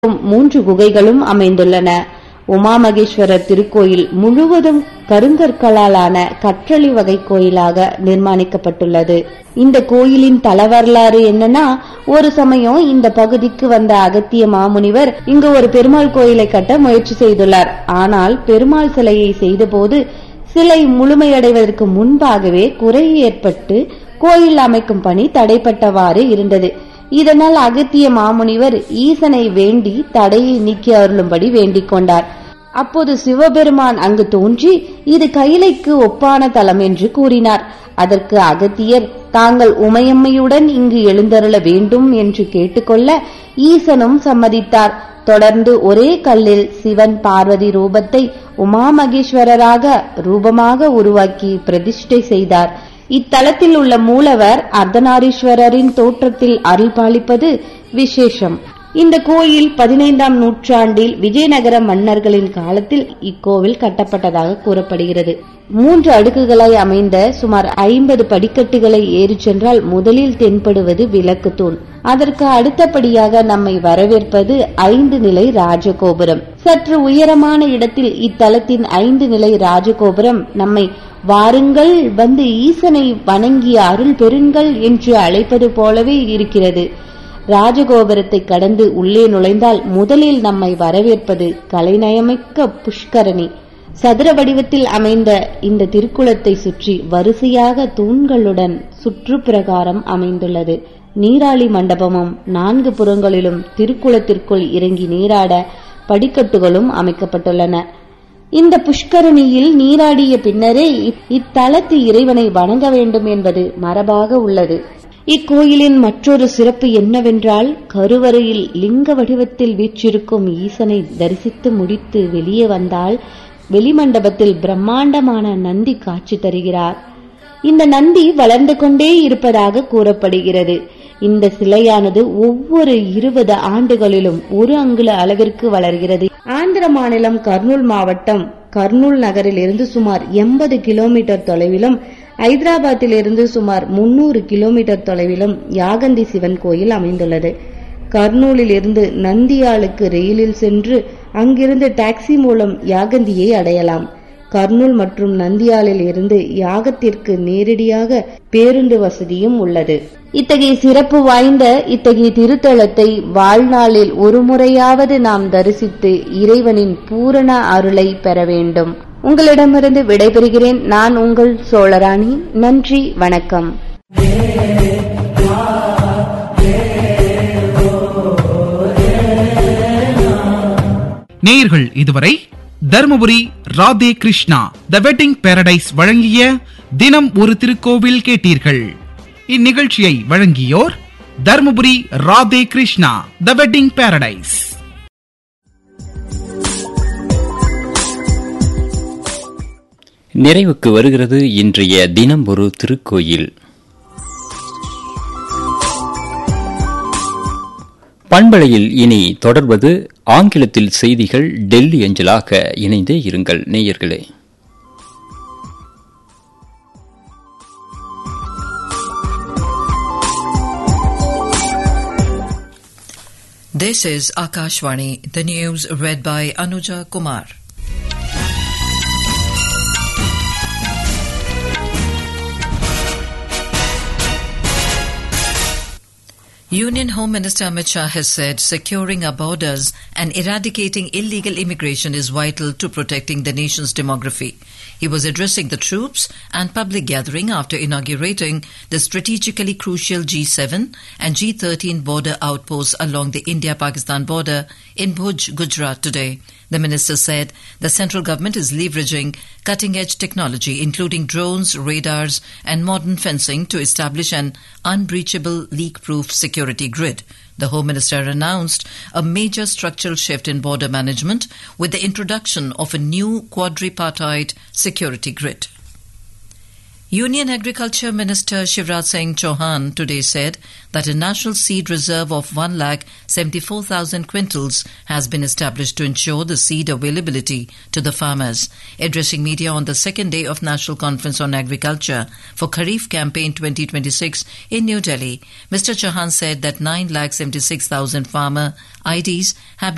மூன்று குகைகளும் அமைந்துள்ளன உமாமகேஸ்வரர் திருக்கோயில் முழுவதும் கருங்கற்களாலான கற்றளி வகை கோயிலாக நிர்மாணிக்கப்பட்டுள்ளது இந்த கோயிலின் தல வரலாறு என்னன்னா ஒரு சமயம் இந்த பகுதிக்கு வந்த அகத்திய மாமுனிவர் இங்கு ஒரு பெருமாள் கோயிலை கட்ட முயற்சி செய்துள்ளார் ஆனால் பெருமாள் சிலையை செய்தபோது சிலை முழுமையடைவதற்கு முன்பாகவே குறை ஏற்பட்டு கோயில் அமைக்கும் பணி தடைப்பட்டவாறு இருந்தது இதனால் அகத்திய மாமுனிவர் ஈசனை வேண்டி தடையை நீக்கி அருளும்படி வேண்டிக் கொண்டார் அப்போது சிவபெருமான் அங்கு தோன்றி இது கைலைக்கு ஒப்பான தலம் என்று கூறினார் அதற்கு அகத்தியர் தாங்கள் உமையம்மையுடன் இங்கு எழுந்தருள வேண்டும் என்று கேட்டுக்கொள்ள ஈசனும் சம்மதித்தார் தொடர்ந்து ஒரே கல்லில் சிவன் பார்வதி ரூபத்தை உமாமகேஸ்வரராக ரூபமாக உருவாக்கி பிரதிஷ்டை செய்தார் இத்தலத்தில் உள்ள மூலவர் அர்த்தநாரீஸ்வரரின் தோற்றத்தில் அருள் பாலிப்பது விசேஷம் இந்த கோயில் பதினைந்தாம் நூற்றாண்டில் விஜயநகர மன்னர்களின் காலத்தில் இக்கோவில் கட்டப்பட்டதாக கூறப்படுகிறது மூன்று அடுக்குகளாய் அமைந்த சுமார் ஐம்பது படிக்கட்டுகளை ஏறிச் சென்றால் முதலில் தென்படுவது விளக்கு தூண் அதற்கு அடுத்தபடியாக நம்மை வரவேற்பது ஐந்து நிலை ராஜகோபுரம் சற்று உயரமான இடத்தில் இத்தலத்தின் ஐந்து நிலை ராஜகோபுரம் நம்மை வாருங்கள் வந்து ஈசனை வணங்கி அருள் பெறுங்கள் என்று அழைப்பது போலவே இருக்கிறது ராஜகோபுரத்தை கடந்து உள்ளே நுழைந்தால் முதலில் நம்மை வரவேற்பது கலைநயமிக்க புஷ்கரணி சதுர வடிவத்தில் அமைந்த இந்த திருக்குளத்தை சுற்றி வரிசையாக தூண்களுடன் சுற்றுப்பிரகாரம் அமைந்துள்ளது நீராளி மண்டபமும் நான்கு புறங்களிலும் திருக்குளத்திற்குள் இறங்கி நீராட படிக்கட்டுகளும் அமைக்கப்பட்டுள்ளன இந்த புஷ்கரணியில் நீராடிய பின்னரே இத்தலத்து இறைவனை வணங்க வேண்டும் என்பது மரபாக உள்ளது இக்கோயிலின் மற்றொரு சிறப்பு என்னவென்றால் கருவறையில் லிங்க வடிவத்தில் வீற்றிருக்கும் ஈசனை தரிசித்து முடித்து வெளியே வந்தால் வெளிமண்டபத்தில் பிரம்மாண்டமான நந்தி காட்சி தருகிறார் இந்த நந்தி வளர்ந்து கொண்டே இருப்பதாக கூறப்படுகிறது இந்த சிலையானது ஒவ்வொரு இருபது ஆண்டுகளிலும் ஒரு அங்குல அளவிற்கு வளர்கிறது ஆந்திர மாநிலம் கர்னூல் மாவட்டம் கர்னூல் நகரில் இருந்து சுமார் எண்பது கிலோமீட்டர் தொலைவிலும் ஐதராபாத்தில் இருந்து சுமார் முன்னூறு கிலோமீட்டர் தொலைவிலும் யாகந்தி சிவன் கோயில் அமைந்துள்ளது கர்னூலில் இருந்து நந்தியாளுக்கு ரயிலில் சென்று அங்கிருந்து டாக்ஸி மூலம் யாகந்தியை அடையலாம் கர்னூல் மற்றும் நந்தியாலில் இருந்து யாகத்திற்கு நேரடியாக பேருந்து வசதியும் உள்ளது இத்தகைய சிறப்பு வாய்ந்த இத்தகைய திருத்தலத்தை வாழ்நாளில் ஒரு முறையாவது நாம் தரிசித்து இறைவனின் பூரண அருளை பெற வேண்டும் உங்களிடமிருந்து விடைபெறுகிறேன் நான் உங்கள் சோழராணி நன்றி வணக்கம் நேயர்கள் இதுவரை Dharmapuri Radhe Krishna the wedding paradise வழங்கிய தினம் ஒரு திருக்கோவில் கேட்டீர்கள் இந்நிகழ்ச்சியை வழங்கியோர் Dharmapuri Radhe Krishna the wedding paradise நிறைவுக்கு வருகிறது இன்றைய தினம் ஒரு திருக்கோயில் பண்பலையில் இனி தொடர்வது ஆங்கிலத்தில் செய்திகள் டெல்லி அஞ்சலாக இணைந்தே இருங்கள் நேயர்களே This is Akashvani, the news read by Anuja Kumar. Union Home Minister Amit Shah has said securing our borders and eradicating illegal immigration is vital to protecting the nation's demography. He was addressing the troops and public gathering after inaugurating the strategically crucial G7 and G13 border outposts along the India-Pakistan border in Bhuj, Gujarat today. The minister said the central government is leveraging cutting edge technology, including drones, radars, and modern fencing, to establish an unbreachable leak proof security grid. The Home Minister announced a major structural shift in border management with the introduction of a new quadripartite security grid. Union Agriculture Minister Shivraj Singh Chauhan today said that a national seed reserve of 1 lakh 74,000 quintals has been established to ensure the seed availability to the farmers. Addressing media on the second day of National Conference on Agriculture for Kharif campaign 2026 in New Delhi, Mr. Chauhan said that 9 lakh 76,000 farmer IDs have been